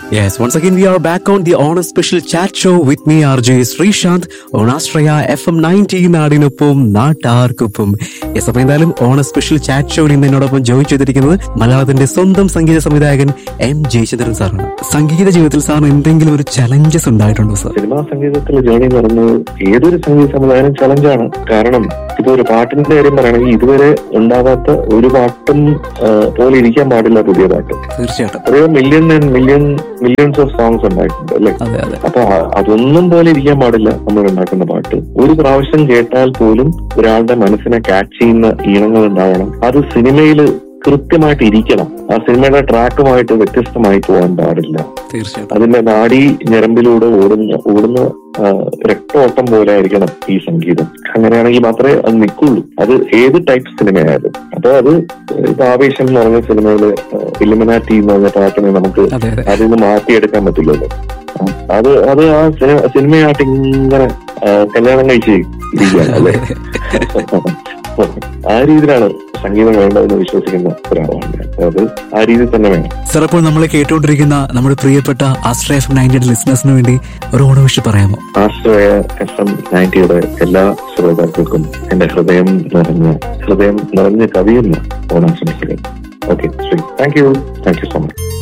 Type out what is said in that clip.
Yes, once again we are back on the Honor Special Chat Show with me RJ Sreesanth on Astraya FM 90 നാടിനൊപ്പം നാട്ടാർക്കൊപ്പം yes അപ്പൊ എന്തായാലും ഓണ special chat ഷോയിൽ ഇന്ന് എന്നോടൊപ്പം ജോയിൻ ചെയ്തിരിക്കുന്നത് മലയാളത്തിന്റെ സ്വന്തം സംഗീത സംവിധായകൻ എം ജയചന്ദ്രൻ സാറാണ് സംഗീത ജീവിതത്തിൽ സാറിന് എന്തെങ്കിലും ഒരു ചലഞ്ചസ് ഉണ്ടായിട്ടുണ്ടോ സാർ സിനിമാ സംഗീതത്തിലെ ജേണി എന്ന് പറയുന്നത് ഏതൊരു സംഗീത സംവിധാനം ചലഞ്ചാണ് കാരണം ഇപ്പൊ ഒരു പാട്ടിന്റെ കാര്യം പറയുകയാണെങ്കിൽ ഇതുവരെ ഉണ്ടാവാത്ത ഒരു പാട്ടും ആ, പോലെ ഇരിക്കാൻ പാടില്ല പുതിയ പാട്ട് തീർച്ചയായിട്ടും എത്രയോ million and million millions of songs ഉണ്ടായിട്ടുണ്ട് അല്ലെ അതെ അതെ അപ്പൊ അ- അതൊന്നും പോലെ ഇരിക്കാൻ പാടില്ല നമ്മൾ ഉണ്ടാക്കുന്ന പാട്ട് ഒരു പ്രാവശ്യം കേട്ടാൽ പോലും ഒരാളുടെ മനസ്സിനെ ക്യാച്ച് ചെയ്യുന്ന ഈണങ്ങൾ ഉണ്ടാവണം അത് സിനിമയിൽ കൃത്യമായിട്ട് ഇരിക്കണം ആ സിനിമയുടെ ട്രാക്കുമായിട്ട് വ്യത്യസ്തമായി പോകാൻ പാടില്ല തീർച്ചയായിട്ടും അതിന്റെ നാഡി ഞരമ്പിലൂടെ ഓടുന്ന ഓടുന്ന ആ, രക്തോട്ടം പോലെ ആയിരിക്കണം ഈ സംഗീതം അങ്ങനെയാണെങ്കിൽ മാത്രമേ അത് നിൽക്കുള്ളൂ അത് ഏത് ടൈപ്പ് സിനിമയായാലും അപ്പൊ അത് ഇപ്പൊ ആവേശം എന്ന് പറഞ്ഞ സിനിമയില് ഇലുമിനാറ്റി എന്ന് പറഞ്ഞ പാട്ടിനെ നമുക്ക് അതെ അതെ അതിൽ നിന്ന് മാറ്റിയെടുക്കാൻ പറ്റില്ലല്ലോ അത് അത് ആ സിനിമ സിനിമയായിട്ട് ഇങ്ങനെ ആ, കല്യാണം കഴിച്ച് ഇരിക്കുകയാണ് അല്ലെ ആ രീതിയിലാണ് സംഗീതം വേണ്ടതെന്ന് വിശ്വസിക്കുന്ന ഒരാളാണ് ഞാൻ അത് ആ രീതിയിൽ തന്നെ വേണം സാർ അപ്പോൾ നമ്മൾ കേട്ടുകൊണ്ടിരിക്കുന്ന നമ്മുടെ പ്രിയപ്പെട്ട ആസ്ട്ര എഫ് നയൻറ്റി ലിസ്ണേഴ്സിന് വേണ്ടി ഒരു ഓണവിഷ് പറയാമോ ആശ്രയ എഫ് എം നയൻറ്റിയുടെ എല്ലാ ശ്രോതാക്കൾക്കും എന്റെ ഹൃദയം നിറഞ്ഞ ഹൃദയം നിറഞ്ഞ് കവിയുന്ന ഓണാശംസകൾ ഓക്കെ ശരി thank you thank you so much